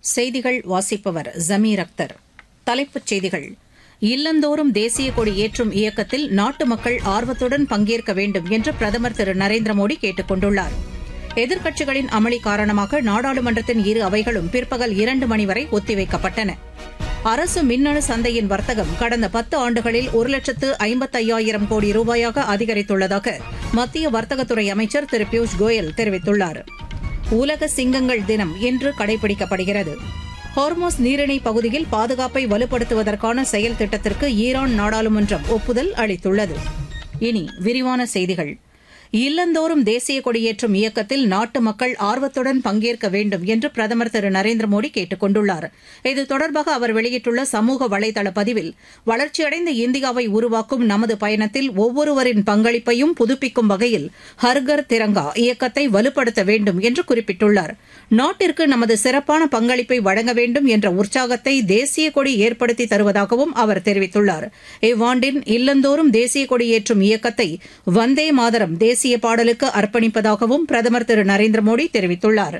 செய்திகள் வாசிப்பவர் ஜமீர் அக்தர் தலைப்புச் செய்திகள் இல்லந்தோறும் தேசிய கொடி ஏற்றும் இயக்கத்தில் நாட்டு மக்கள் ஆர்வத்துடன் பங்கேற்க வேண்டும் என்று பிரதமர் திரு நரேந்திர மோடி கேட்டுக் கொண்டுள்ளார் எதிர்க்கட்சிகளின் அமளி காரணமாக நாடாளுமன்றத்தின் இரு அவைகளும் பிற்பகல் இரண்டு மணி வரை ஒத்திவைக்கப்பட்டன அரசு மின்னணு சந்தையின் வர்த்தகம் கடந்த பத்து ஆண்டுகளில் ஒரு லட்சத்து ஐம்பத்தையாயிரம் கோடி ரூபாயாக அதிகரித்துள்ளதாக மத்திய வர்த்தகத்துறை அமைச்சர் திரு பியூஷ் கோயல் தெரிவித்துள்ளார் உலக சிங்கங்கள் தினம் இன்று கடைபிடிக்கப்படுகிறது ஹார்மோஸ் நீரிணை பகுதியில் பாதுகாப்பை வலுப்படுத்துவதற்கான செயல் திட்டத்திற்கு ஈரான் நாடாளுமன்றம் ஒப்புதல் அளித்துள்ளது இனி விரிவான செய்திகள் இல்லந்தோறும் தேசிய கொடியேற்றும் இயக்கத்தில் நாட்டு மக்கள் ஆர்வத்துடன் பங்கேற்க வேண்டும் என்று பிரதமர் திரு நரேந்திர மோடி கேட்டுக் கொண்டுள்ளார் இது தொடர்பாக அவர் வெளியிட்டுள்ள சமூக வலைதள பதிவில் வளர்ச்சியடைந்த இந்தியாவை உருவாக்கும் நமது பயணத்தில் ஒவ்வொருவரின் பங்களிப்பையும் புதுப்பிக்கும் வகையில் ஹர்கர் திரங்கா இயக்கத்தை வலுப்படுத்த வேண்டும் என்று குறிப்பிட்டுள்ளார் நாட்டிற்கு நமது சிறப்பான பங்களிப்பை வழங்க வேண்டும் என்ற உற்சாகத்தை தேசிய கொடி ஏற்படுத்தி தருவதாகவும் அவர் தெரிவித்துள்ளார் இவ்வாண்டின் இல்லந்தோறும் தேசிய கொடி ஏற்றும் இயக்கத்தை வந்தே மாதரம் தேசிய பாடலுக்கு அர்ப்பணிப்பதாகவும் பிரதமர் திரு நரேந்திர மோடி தெரிவித்துள்ளார்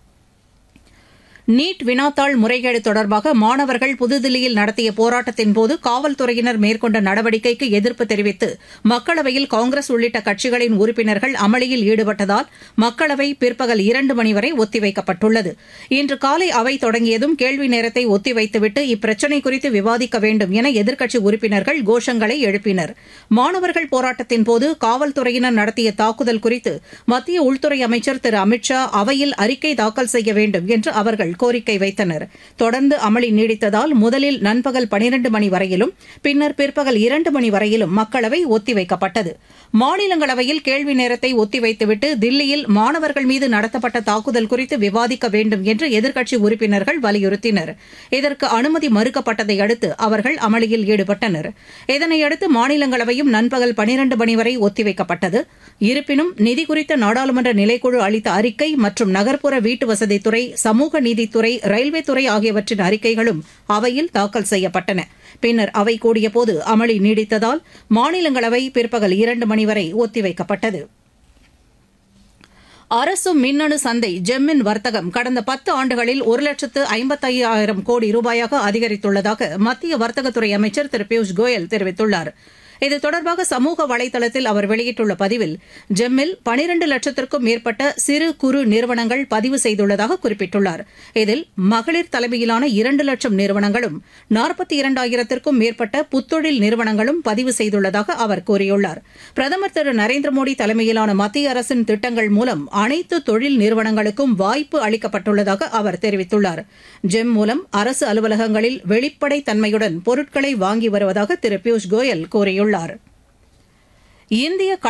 நீட் வினாத்தாள் முறைகேடு தொடர்பாக மாணவர்கள் புதுதில்லியில் நடத்திய போராட்டத்தின்போது காவல்துறையினர் மேற்கொண்ட நடவடிக்கைக்கு எதிர்ப்பு தெரிவித்து மக்களவையில் காங்கிரஸ் உள்ளிட்ட கட்சிகளின் உறுப்பினர்கள் அமளியில் ஈடுபட்டதால் மக்களவை பிற்பகல் இரண்டு மணி வரை ஒத்திவைக்கப்பட்டுள்ளது இன்று காலை அவை தொடங்கியதும் கேள்வி நேரத்தை ஒத்திவைத்துவிட்டு இப்பிரச்சினை குறித்து விவாதிக்க வேண்டும் என எதிர்க்கட்சி உறுப்பினர்கள் கோஷங்களை எழுப்பினர் மாணவர்கள் போராட்டத்தின்போது காவல்துறையினர் நடத்திய தாக்குதல் குறித்து மத்திய உள்துறை அமைச்சர் திரு அமித் ஷா அவையில் அறிக்கை தாக்கல் செய்ய வேண்டும் என்று அவர்கள் கோரிக்கை வைத்தனர் தொடர்ந்து அமளி நீடித்ததால் முதலில் நண்பகல் பனிரண்டு மணி வரையிலும் பின்னர் பிற்பகல் இரண்டு மணி வரையிலும் மக்களவை ஒத்திவைக்கப்பட்டது மாநிலங்களவையில் கேள்வி நேரத்தை ஒத்திவைத்துவிட்டு தில்லியில் மாணவர்கள் மீது நடத்தப்பட்ட தாக்குதல் குறித்து விவாதிக்க வேண்டும் என்று எதிர்க்கட்சி உறுப்பினர்கள் வலியுறுத்தினர் இதற்கு அனுமதி மறுக்கப்பட்டதை அடுத்து அவர்கள் அமளியில் ஈடுபட்டனர் இதனையடுத்து மாநிலங்களவையும் நண்பகல் பனிரண்டு மணி வரை ஒத்திவைக்கப்பட்டது இருப்பினும் நிதி குறித்த நாடாளுமன்ற நிலைக்குழு அளித்த அறிக்கை மற்றும் நகர்ப்புற வீட்டு வசதித்துறை சமூக நீதித்துறை ரயில்வே துறை ஆகியவற்றின் அறிக்கைகளும் அவையில் தாக்கல் செய்யப்பட்டன பின்னர் அவை கூடியபோது அமளி நீடித்ததால் மாநிலங்களவை பிற்பகல் இரண்டு மணி வரை ஒத்திவைக்கப்பட்டது அரசு மின்னணு சந்தை ஜெம்மின் வர்த்தகம் கடந்த பத்து ஆண்டுகளில் ஒரு லட்சத்து ஐம்பத்தையாயிரம் கோடி ரூபாயாக அதிகரித்துள்ளதாக மத்திய வர்த்தகத்துறை அமைச்சர் திரு பியூஷ் கோயல் தெரிவித்துள்ளார் இது தொடர்பாக சமூக வலைதளத்தில் அவர் வெளியிட்டுள்ள பதிவில் ஜெம்மில் பனிரண்டு லட்சத்திற்கும் மேற்பட்ட சிறு குறு நிறுவனங்கள் பதிவு செய்துள்ளதாக குறிப்பிட்டுள்ளார் இதில் மகளிர் தலைமையிலான இரண்டு லட்சம் நிறுவனங்களும் நாற்பத்தி இரண்டாயிரத்திற்கும் மேற்பட்ட புத்தொழில் நிறுவனங்களும் பதிவு செய்துள்ளதாக அவர் கூறியுள்ளார் பிரதமர் திரு நரேந்திர மோடி தலைமையிலான மத்திய அரசின் திட்டங்கள் மூலம் அனைத்து தொழில் நிறுவனங்களுக்கும் வாய்ப்பு அளிக்கப்பட்டுள்ளதாக அவர் தெரிவித்துள்ளார் ஜெம் மூலம் அரசு அலுவலகங்களில் வெளிப்படை தன்மையுடன் பொருட்களை வாங்கி வருவதாக திரு பியூஷ் கோயல் கூறியுள்ளார் இந்திய